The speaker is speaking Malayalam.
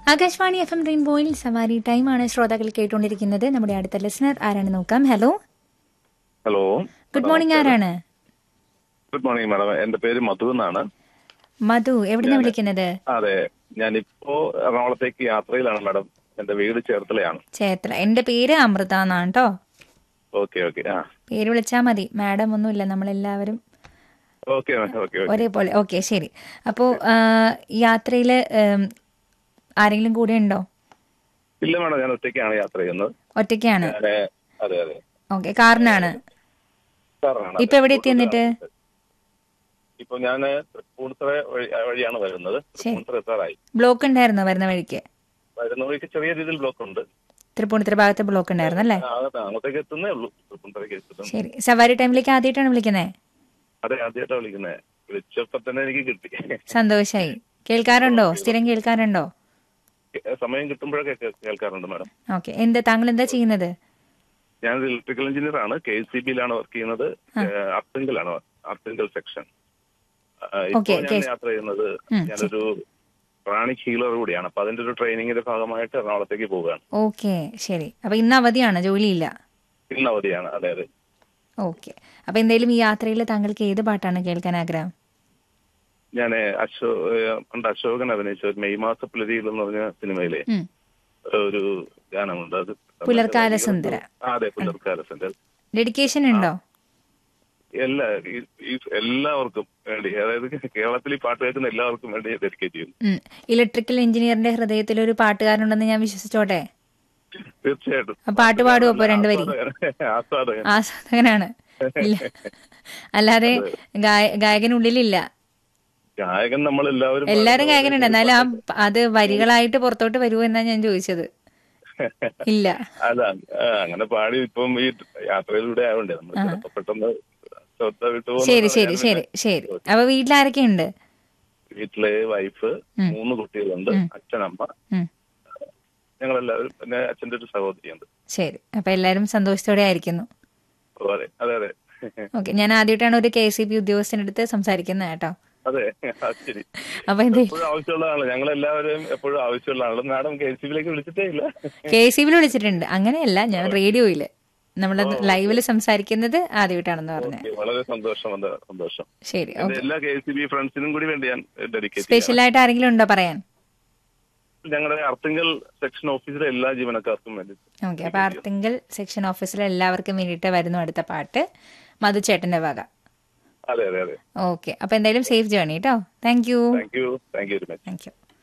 ആകാശവാണി എഫ് എം റെയിൻബോയിൽ സവാരി ടൈമാണ് ശ്രോതാക്കൾ കേട്ടുകൊണ്ടിരിക്കുന്നത് നമ്മുടെ അടുത്ത ലിസണർ ആരാണ് നോക്കാം ഹലോ ഹലോ ഗുഡ് മോർണിംഗ് ആരാണ് ഗുഡ് മോർണിംഗ് മാഡം എന്റെ പേര് മധു എന്നാണ് മധു എവിടുന്ന് വിളിക്കുന്നത് അതെ ഞാനിപ്പോ എറണാകുളത്തേക്ക് യാത്രയിലാണ് മാഡം എന്റെ വീട് ചേർത്തലയാണ് ചേർത്തല എന്റെ പേര് അമൃത എന്നാണ് കേട്ടോ ഓക്കെ ഓക്കെ ആ പേര് വിളിച്ചാൽ മതി മാഡം ഒന്നുമില്ല നമ്മളെല്ലാവരും ഓക്കെ ഓക്കെ ഓക്കെ ഒരേപോലെ ഓക്കെ ശരി അപ്പോൾ യാത്രയിൽ ആരെങ്കിലും കൂടെ ഉണ്ടോ ഇല്ല മാഡം ഞാൻ ഒറ്റയ്ക്കാണ് യാത്ര ചെയ്യുന്നത് ഒറ്റയ്ക്കാണ് ഞാന് അതെ അതെ ഓക്കെ കാറിനാണ് സാറാണ് ഇപ്പൊ എവിടെ എത്തി എന്നിട്ട് ഇപ്പൊ ഞാൻ തൃപ്പൂണിത്തറ വഴി- വഴിയാണ് വരുന്നത് തൃപ്പൂണിത്തറ എത്താറായി ബ്ലോക്ക് ഉണ്ടായിരുന്നോ വരുന്ന വഴിക്ക് വരുന്ന വഴിക്ക് ചെറിയ രീതിയിൽ ബ്ലോക്ക് ഉണ്ട് തൃപ്പൂണിത്തുറ ഭാഗത്ത് ബ്ലോക്ക് ഉണ്ടായിരുന്നു അല്ലേ ആ, അതെ, അങ്ങോട്ടേക്ക് എത്തുന്നേ ഉള്ളൂ തൃപ്പൂണിത്തറയ്ക്ക് എത്തുന്നു ശരി സവാരി ടൈമിലേക്ക് ആദ്യമായിട്ടാണ് വിളിക്കുന്നത് അതെ ആദ്യമായിട്ടാണ് വിളിക്കുന്നത് വിളിച്ചപ്പോ തന്നെ എനിക്ക് കിട്ടി സന്തോഷായി കേൾക്കാറുണ്ടോ സ്ഥിരം കേൾക്കാറുണ്ടോ സമയം കിട്ടുമ്പോഴൊക്കെ കേ- കേൾക്കാറുണ്ട് മാഡം ഓക്കെ എന്താ താങ്കൾ എന്താ ചെയ്യുന്നത് ഞാൻ ഇലക്ട്രിക്കൽ എഞ്ചിനീയർ ആണ് കെ സി ബിയിലാണ് വർക്ക് ചെയ്യുന്നത് അർത്തിങ്കലാണ് അർത്തിങ്കൽ സെക്ഷൻ ഇപ്പോൾ Okay, ഞാൻ case- യാത്ര ചെയ്യുന്നത് ഉം, ഞാനൊരു റാണി ഹീലർ കൂടിയാണ് അപ്പൊ അതിന്റെ ഒരു ട്രെയിനിങ്ങിന്റെ ഭാഗമായിട്ട് എറണാകുളത്തേക്ക് പോവുകയാണ് ഓക്കെ ശരി അപ്പൊ ഇന്ന് അവധിയാണ് ജോലിയില്ല ഇന്ന് അവധിയാണ് അതെ അതെ ഓക്കെ അപ്പൊ എന്തായാലും ഈ യാത്രയിൽ താങ്കൾക്ക് ഏത് പാട്ടാണ് കേൾക്കാൻ ആഗ്രഹം ഞാൻ അശോ ഏഹ് പണ്ട് അശോകൻ അഭിനയിച്ച ഒരു മെയ് മാസ പുലരിയിൽ എന്ന് പറഞ്ഞ സിനിമയിലെ ഉം. ഒരു ഗാനമുണ്ട് അത് പുലർക്കാല സുന്ദര. ആ, അതെ പുലർക്കാല സുന്ദര ഡെഡിക്കേഷൻ ഉണ്ടോ എല്ലാ ഈ- ഈ എല്ലാവർക്കും വേണ്ടി അതായത് കേരളത്തിൽ ഈ പാട്ട് കേൾക്കുന്ന എല്ലാവർക്കും വേണ്ടി ഡെഡിക്കേറ്റ് ചെയ്യുന്നു ഉം. ഇലക്ട്രിക്കൽ എഞ്ചിനീയറിന്റെ ഹൃദയത്തിൽ ഒരു പാട്ടുകാരുണ്ടെന്ന് ഞാൻ വിശ്വസിച്ചോട്ടെ തീർച്ചയായിട്ടും ആ പാട്ട് പാടുവോ അപ്പൊ രണ്ടുപേരി ആസ്വാദകൻ. ആസ്വാദകൻ ആസ്വാദകനാണ് ഇല്ല അല്ലാതെ ഗായ- ഗായകനുള്ളിലില്ല ഗായകൻ നമ്മൾ എല്ലാവരും എല്ലാരും ഗായകനുണ്ട് എന്നാലും ആ പ- അത് വരികളായിട്ട് പുറത്തോട്ട് വരുമോ എന്നാ ഞാൻ ചോദിച്ചത് ഇല്ല അല്ല ആ, അങ്ങനെ പാടി ഇപ്പം ഈ യാത്രയിലൂടെ ആവണ്ടേ നമ്മൾ ചിലപ്പോ പെട്ടെന്ന് ശ്രദ്ധ വിട്ടു പോകുന്നത് ശരി ശരി ഞാൻ ശരി ശരി അപ്പൊ വീട്ടിലാരൊക്കെയുണ്ട് വീട്ടിലെ വൈഫ് മൂന്ന് കുട്ടികളുണ്ട് അച്ഛനമ്മ ഉം. ഞങ്ങളെല്ലാവരും പിന്നെ അച്ഛന്റെ ഒരു സഹോദരിയുണ്ട് ശരി അപ്പൊ എല്ലാരും സന്തോഷത്തോടെ ആയിരിക്കുന്നു ഓ, അതെ അതെ അതെ ഓക്കെ ഞാൻ ആദ്യമായിട്ടാണ് ഒരു കെ സി ബി ഉദ്യോഗസ്ഥന്റെ അടുത്ത് സംസാരിക്കുന്നത് കേട്ടോ അതെ അത് ശരി അപ്പൊ എന്ത് എപ്പോഴും ആവശ്യമുള്ളതാണ് ഞങ്ങൾ എല്ലാവരും എപ്പോഴും ആവശ്യമുള്ളതാണ് മാഡം കെ സി ബിയിലേക്ക് വിളിച്ചിട്ടേ ഇല്ല കെ സി ബിയിൽ വിളിച്ചിട്ടുണ്ട് അങ്ങനെയല്ല ഞാൻ റേഡിയോയില് നമ്മൾ ലൈവില് സംസാരിക്കുന്നത് ആദ്യമായിട്ടാണെന്ന് പറഞ്ഞത് ഓക്കേ, വളരെ സന്തോഷം അത് സന്തോഷം ശരി എന്റെ എല്ലാ കെ സി ബി ഫ്രണ്ട്സിനും കൂടി വേണ്ടി ഞാൻ ഡെഡിക്കേറ്റ് സ്പെഷ്യൽ ആയിട്ട് ആരെങ്കിലും ഉണ്ടോ പറയാൻ ഞങ്ങളുടെ അർത്തിങ്കൽ സെക്ഷൻ ഓഫീസിലെ എല്ലാ ജീവനക്കാർക്കും വേണ്ടി ഓക്കെ അപ്പൊ ആർത്തിങ്കൽ സെക്ഷൻ ഓഫീസിലെ എല്ലാവർക്കും വേണ്ടിയിട്ട് വരുന്നു അടുത്ത പാട്ട് മധുചേട്ടന്റെ വക അതെ അതെ അതെ ഓക്കെ അപ്പൊ എന്തായാലും സേഫ് ജേണി കേട്ടോ thank you thank you thank you very much thank U